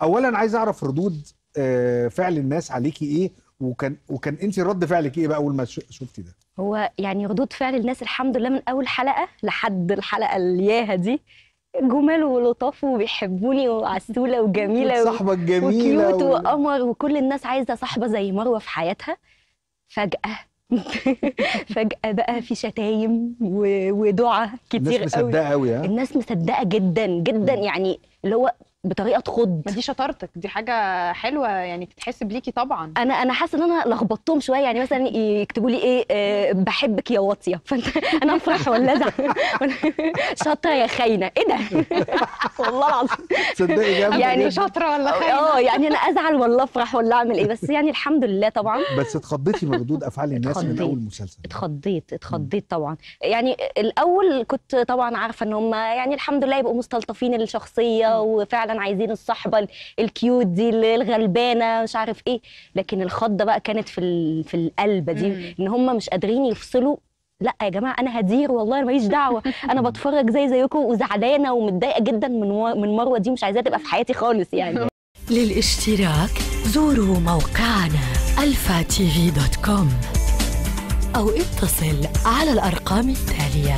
اولا عايز اعرف ردود آه، فعل الناس عليكي ايه وكان وكان انت رد فعلك ايه بقى اول ما ش- شفتي ده هو يعني ردود فعل الناس الحمد لله من اول حلقه لحد الحلقه الياها دي جمال ولطاف وبيحبوني وعسوله وجميله و- صاحبك جميله وكيوت و- وقمر وكل الناس عايزه صاحبه زي مروه في حياتها فجاه فجاه بقى في شتايم و- ودعاء كتير الناس قوي مصدقه قوي ها الناس مصدقه جدا جدا مم. يعني اللي هو بطريقه تخض ما دي شطارتك دي حاجه حلوه يعني تتحسب ليكي طبعا انا انا حاسه ان انا لخبطتهم شويه يعني مثلا يكتبوا لي ايه آه بحبك يا واطيه فانت انا افرح ولا ازعل شاطره يا خاينه ايه ده والله العظيم تصدقي جامد يعني جدا. شاطره ولا خاينه اه يعني انا ازعل ولا افرح ولا اعمل ايه بس يعني الحمد لله طبعا بس اتخضيتي من ردود افعال الناس من اتخضيت. اول مسلسل اتخضيت اتخضيت طبعا يعني الاول كنت طبعا عارفه ان هم يعني الحمد لله يبقوا مستلطفين الشخصيه وفعلا عايزين الصحبه ال- الكيوت دي اللي الغلبانه مش عارف ايه لكن الخضه بقى كانت في ال- في القلب دي مم. ان هم مش قادرين يفصلوا لا يا جماعه انا هدير والله أنا ماليش دعوه انا بتفرج زي زيكم وزعلانه ومتضايقه جدا من و- من مروه دي مش عايزاها تبقى في حياتي خالص يعني للاشتراك زوروا موقعنا الفا تي في دوت كوم أو اتصل على الأرقام التالية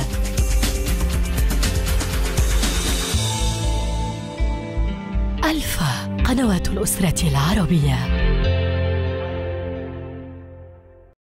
ألفا قنوات الأسرة العربية